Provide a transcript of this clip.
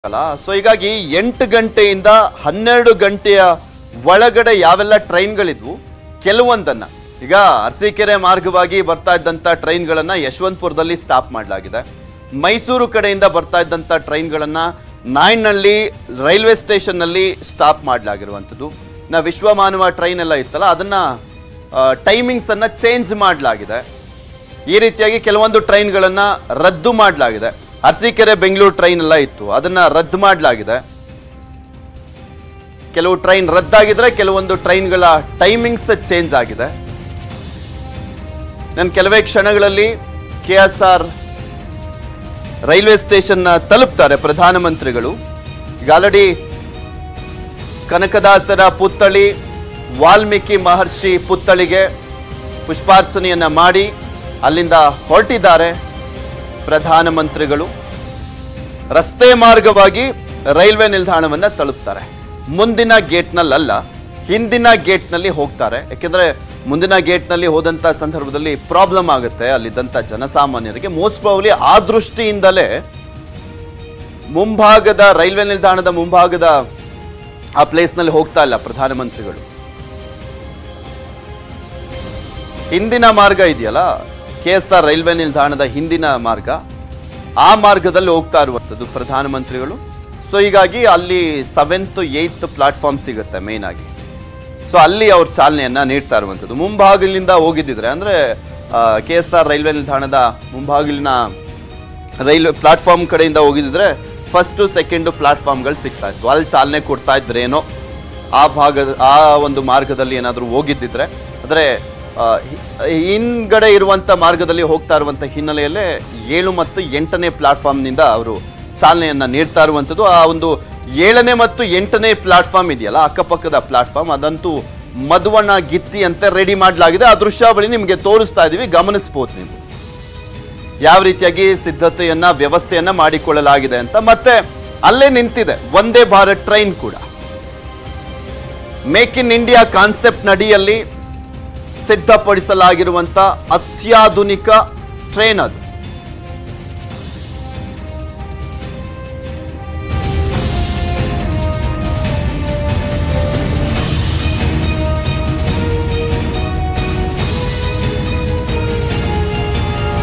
ಅಲ್ಲ ಸೊ ಹೀಗಾಗಿ ಎಂಟು ಗಂಟೆಯಿಂದ ಹನ್ನೆರಡು ಗಂಟೆಯ ಒಳಗಡೆ ಯಾವೆಲ್ಲ ಟ್ರೈನ್ಗಳಿದ್ವು ಕೆಲವೊಂದನ್ನ ಈಗ ಅರಸೀಕೆರೆ ಮಾರ್ಗವಾಗಿ ಬರ್ತಾ ಇದ್ದಂಥ ಟ್ರೈನ್ಗಳನ್ನ ಯಶವಂತಪುರದಲ್ಲಿ ಸ್ಟಾಪ್ ಮಾಡಲಾಗಿದೆ ಮೈಸೂರು ಕಡೆಯಿಂದ ಬರ್ತಾ ಇದ್ದಂಥ ಟ್ರೈನ್ಗಳನ್ನ ನಾಯ್ನಳ್ಳಿ ರೈಲ್ವೆ ಸ್ಟೇಷನ್ನಲ್ಲಿ ಸ್ಟಾಪ್ ಮಾಡಲಾಗಿರುವಂಥದ್ದು ನಾ ವಿಶ್ವಮಾನವ ಟ್ರೈನ್ ಎಲ್ಲ ಇತ್ತಲ್ಲ ಅದನ್ನ ಟೈಮಿಂಗ್ಸ್ ಅನ್ನ ಚೇಂಜ್ ಮಾಡಲಾಗಿದೆ ಈ ರೀತಿಯಾಗಿ ಕೆಲವೊಂದು ಟ್ರೈನ್ಗಳನ್ನ ರದ್ದು ಮಾಡಲಾಗಿದೆ ಅರಸೀಕೆರೆ ಬೆಂಗಳೂರು ಟ್ರೈನ್ ಎಲ್ಲ ಇತ್ತು ಅದನ್ನ ರದ್ದು ಮಾಡಲಾಗಿದೆ ಕೆಲವು ಟ್ರೈನ್ ರದ್ದಾಗಿದ್ರೆ ಕೆಲವೊಂದು ಟ್ರೈನ್ಗಳ ಟೈಮಿಂಗ್ಸ್ ಚೇಂಜ್ ಆಗಿದೆ ನಾನು ಕೆಲವೇ ಕ್ಷಣಗಳಲ್ಲಿ K S R railway station ತಲುಪ್ತಾರೆ ಪ್ರಧಾನಮಂತ್ರಿಗಳು ಈಗ ಆಲ್ರೆಡಿ ಕನಕದಾಸರ ಪುತ್ಥಳಿ ವಾಲ್ಮೀಕಿ ಮಹರ್ಷಿ ಪುತ್ಥಳಿಗೆ ಪುಷ್ಪಾರ್ಚನೆಯನ್ನ ಮಾಡಿ ಅಲ್ಲಿಂದ ಹೊರಟಿದ್ದಾರೆ ಪ್ರಧಾನಮಂತ್ರಿಗಳು ರಸ್ತೆ ಮಾರ್ಗವಾಗಿ ರೈಲ್ವೆ ನಿಲ್ದಾಣವನ್ನ ತಲುಪ್ತಾರೆ ಮುಂದಿನ ಗೇಟ್ನಲ್ಲಲ್ಲ ಹಿಂದಿನ ಗೇಟ್ನಲ್ಲಿ ಹೋಗ್ತಾರೆ ಯಾಕೆಂದ್ರೆ ಮುಂದಿನ ಗೇಟ್ನಲ್ಲಿ ಹೋದಂತ ಸಂದರ್ಭದಲ್ಲಿ ಪ್ರಾಬ್ಲಮ್ ಆಗುತ್ತೆ ಅಲ್ಲಿದ್ದಂಥ ಜನಸಾಮಾನ್ಯರಿಗೆ ಮೋಸ್ಟ್ ಪ್ರಾಬ್ಲಿ ಆ ದೃಷ್ಟಿಯಿಂದಲೇ ಮುಂಭಾಗದ ರೈಲ್ವೆ ನಿಲ್ದಾಣದ ಮುಂಭಾಗದ ಆ ಪ್ಲೇಸ್ನಲ್ಲಿ ಹೋಗ್ತಾ ಇಲ್ಲ ಪ್ರಧಾನಮಂತ್ರಿಗಳು ಹಿಂದಿನ ಮಾರ್ಗ ಇದೆಯಲ್ಲ ಕೆ ಎಸ್ ಆರ್ ರೈಲ್ವೆ ನಿಲ್ದಾಣದ ಹಿಂದಿನ ಮಾರ್ಗ ಆ ಮಾರ್ಗದಲ್ಲಿ ಹೋಗ್ತಾ ಇರುವಂಥದ್ದು ಪ್ರಧಾನಮಂತ್ರಿಗಳು ಸೊ ಹೀಗಾಗಿ ಅಲ್ಲಿ ಸೆವೆಂತ್ ಏಯ್ತ್ ಪ್ಲಾಟ್ಫಾರ್ಮ್ ಸಿಗುತ್ತೆ ಮೇನ್ ಆಗಿ ಸೊ ಅಲ್ಲಿ ಅವ್ರ ಚಾಲನೆಯನ್ನ ನೀಡ್ತಾ ಇರುವಂಥದ್ದು ಮುಂಭಾಗಿಲಿಂದ ಹೋಗಿದ್ದಿದ್ರೆ ಅಂದ್ರೆ ಕೆ ಎಸ್ ಆರ್ ರೈಲ್ವೆ ನಿಲ್ದಾಣದ ಮುಂಭಾಗಿಲಿನ ರೈಲ್ವೆ ಪ್ಲಾಟ್ಫಾರ್ಮ್ ಕಡೆಯಿಂದ ಹೋಗಿದ್ದಿದ್ರೆ ಫಸ್ಟು ಸೆಕೆಂಡು ಪ್ಲಾಟ್ಫಾರ್ಮ್ಗಳು ಸಿಗ್ತಾ ಇತ್ತು ಅಲ್ಲಿ ಚಾಲನೆ ಕೊಡ್ತಾ ಇದ್ರೇನೋ ಆ ಭಾಗದ ಆ ಒಂದು ಮಾರ್ಗದಲ್ಲಿ ಏನಾದರೂ ಹೋಗಿದ್ದಿದ್ರೆ ಅಂದರೆ ಹಿಂದ್ಗಡೆ ಇರುವಂಥ ಮಾರ್ಗದಲ್ಲಿ ಹೋಗ್ತಾ ಇರುವಂಥ ಹಿನ್ನೆಲೆಯಲ್ಲೇ ಏಳು ಮತ್ತು ಎಂಟನೇ ಪ್ಲಾಟ್ಫಾರ್ಮ್ನಿಂದ ಅವರು ಚಾಲನೆಯನ್ನ ನೀಡ್ತಾ ಇರುವಂಥದ್ದು ಆ ಒಂದು ಏಳನೇ ಮತ್ತು ಎಂಟನೇ ಪ್ಲಾಟ್ಫಾರ್ಮ್ ಇದೆಯಲ್ಲ ಅಕ್ಕಪಕ್ಕದ ಪ್ಲಾಟ್ಫಾರ್ಮ್ ಅದಂತೂ ಮಧುವಣ್ಣ ಗಿತ್ತಿ ಅಂತ ರೆಡಿ ಮಾಡಲಾಗಿದೆ ಆ ದೃಶ್ಯಾವಳಿ ನಿಮಗೆ ತೋರಿಸ್ತಾ ಇದೀವಿ ಗಮನಿಸ್ಬೋದು ನೀವು ಯಾವ ರೀತಿಯಾಗಿ ಸಿದ್ಧತೆಯನ್ನ ವ್ಯವಸ್ಥೆಯನ್ನ ಮಾಡಿಕೊಳ್ಳಲಾಗಿದೆ ಅಂತ ಮತ್ತೆ ಅಲ್ಲೇ ನಿಂತಿದೆ ಒಂದೇ ಭಾರತ್ ಟ್ರೈನ್ ಕೂಡ ಮೇಕ್ ಇನ್ ಇಂಡಿಯಾ ಕಾನ್ಸೆಪ್ಟ್ ನಡಿಯಲ್ಲಿ ಸಿದ್ಧಪಡಿಸಲಾಗಿರುವಂತ ಅತ್ಯಾಧುನಿಕ ಟ್ರೈನ್ ಅದು